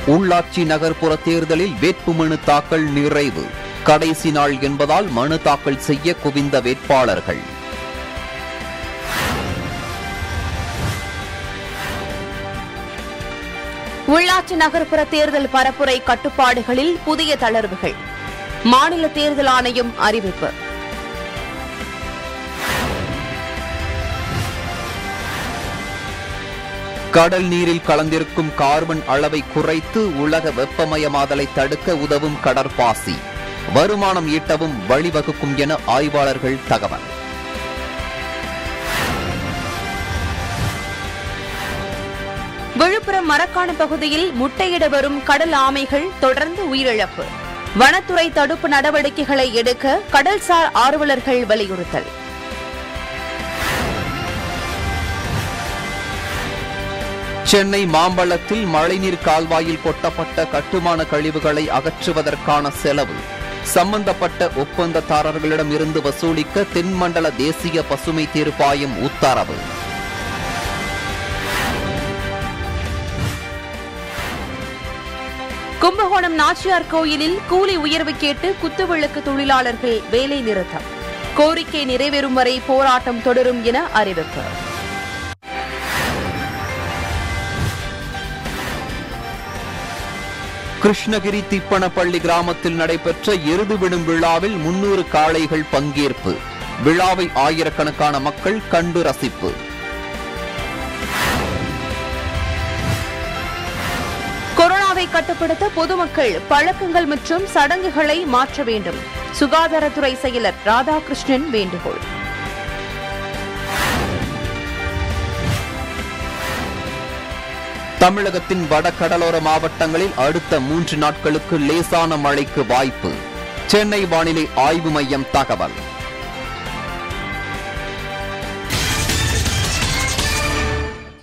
உள்ளாட்சி நகர்ப்புற தேர்தலில் வேட்புமனு தாக்கல் நிறைவு கடைசி நாள் என்பதால் மனு தாக்கல் செய்ய குவிந்த வேட்பாளர்கள் உள்ளாட்சி நகர்ப்புற தேர்தல் பரப்புரை கட்டுப்பாடுகளில் புதிய தளர்வுகள் மாநில தேர்தல் ஆணையம் அறிவிப்பு கடல் நீரில் கலந்திருக்கும் கார்பன் அளவை குறைத்து உலக வெப்பமயமாதலை தடுக்க உதவும் கடற்பாசி வருமானம் ஈட்டவும் வழிவகுக்கும் என ஆய்வாளர்கள் தகவல் விழுப்புரம் மரக்காணம் பகுதியில் முட்டையிட வரும் கடல் ஆமைகள் தொடர்ந்து உயிரிழப்பு வனத்துறை தடுப்பு நடவடிக்கைகளை எடுக்க கடல்சார் ஆர்வலர்கள் வலியுறுத்தல் சென்னை மாம்பழத்தில் மழைநீர் கால்வாயில் கொட்டப்பட்ட கட்டுமான கழிவுகளை அகற்றுவதற்கான செலவு சம்பந்தப்பட்ட ஒப்பந்ததாரர்களிடம் இருந்து வசூலிக்க தென்மண்டல தேசிய பசுமை தீர்ப்பாயம் உத்தரவு கும்பகோணம் நாச்சியார் கோயிலில் கூலி உயர்வு கேட்டு குத்துவிளக்கு தொழிலாளர்கள் வேலை நிறுத்தம் கோரிக்கை நிறைவேறும் வரை போராட்டம் தொடரும் என அறிவிப்பு கிருஷ்ணகிரி திப்பனப்பள்ளி கிராமத்தில் நடைபெற்ற எருது விடும் விழாவில் முன்னூறு காளைகள் பங்கேற்பு விழாவை ஆயிரக்கணக்கான மக்கள் கண்டு ரசிப்பு கொரோனாவை கட்டுப்படுத்த பொதுமக்கள் பழக்கங்கள் மற்றும் சடங்குகளை மாற்ற வேண்டும் சுகாதாரத்துறை செயலர் ராதாகிருஷ்ணன் வேண்டுகோள் தமிழகத்தின் வடகடலோர மாவட்டங்களில் அடுத்த மூன்று நாட்களுக்கு லேசான மழைக்கு வாய்ப்பு சென்னை வானிலை ஆய்வு மையம் தகவல்